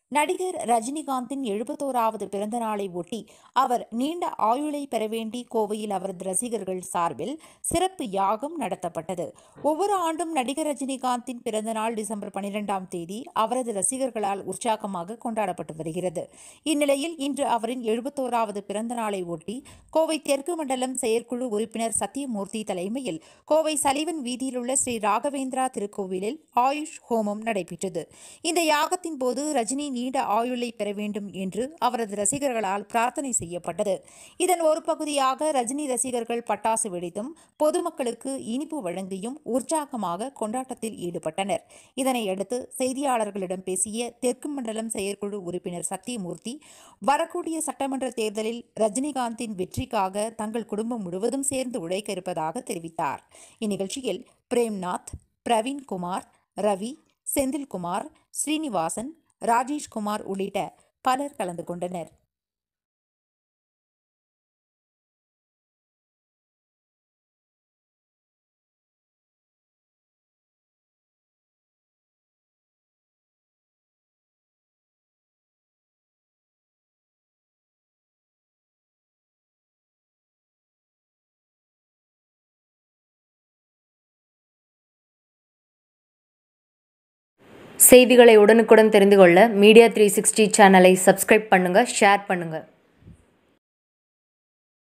நடிகர் ரஜினிகாந்தின் எழுபத்தோராவது பிறந்த நாளை ஒட்டி அவர் நீண்ட ஆயுளை பெற வேண்டி கோவையில் அவரது ரசிகர்கள் சார்பில் சிறப்பு யாகம் நடத்தப்பட்டது ஒவ்வொரு ஆண்டும் நடிகர் ரஜினிகாந்தின் பிறந்த நாள் டிசம்பர் பனிரெண்டாம் தேதி அவரது ரசிகர்களால் உற்சாகமாக கொண்டாடப்பட்டு வருகிறது இந்நிலையில் இன்று அவரின் எழுபத்தோராவது பிறந்த நாளை ஒட்டி கோவை தெற்கு மண்டலம் செயற்குழு உறுப்பினர் சத்தியமூர்த்தி தலைமையில் கோவை சலிவன் வீதியில் உள்ள ஸ்ரீ ராகவேந்திரா திருக்கோவிலில் ஆயுஷ் ஹோமம் நடைபெற்றது இந்த யாகத்தின் போது ரஜினி நீண்ட ஆயுளை பெற வேண்டும் என்று அவரது ரசிகர்களால் பிரார்த்தனை செய்யப்பட்டது இதன் ஒரு பகுதியாக ரஜினி ரசிகர்கள் பட்டாசு வெடித்தும் பொதுமக்களுக்கு இனிப்பு வழங்கியும் உற்சாகமாக கொண்டாட்டத்தில் ஈடுபட்டனர் இதனையடுத்து செய்தியாளர்களிடம் பேசிய தெற்கு மண்டலம் செயற்குழு உறுப்பினர் சத்தியமூர்த்தி வரக்கூடிய சட்டமன்ற தேர்தலில் ரஜினிகாந்தின் வெற்றிக்காக தங்கள் குடும்பம் முழுவதும் சேர்ந்து உழைக்க இருப்பதாக தெரிவித்தார் இந்நிகழ்ச்சியில் பிரேம்நாத் பிரவீன்குமார் ரவி செந்தில்குமார் ஸ்ரீனிவாசன் ராஜேஷ்குமார் உள்ளிட்ட பலர் கலந்து கொண்டனர் செய்திகளை உடனுக்குடன் தெரிந்து கொள்ள மீடியா த்ரீ சிக்ஸ்டி சேனலை சப்ஸ்கிரைப் பண்ணுங்கள் ஷேர் பண்ணுங்கள்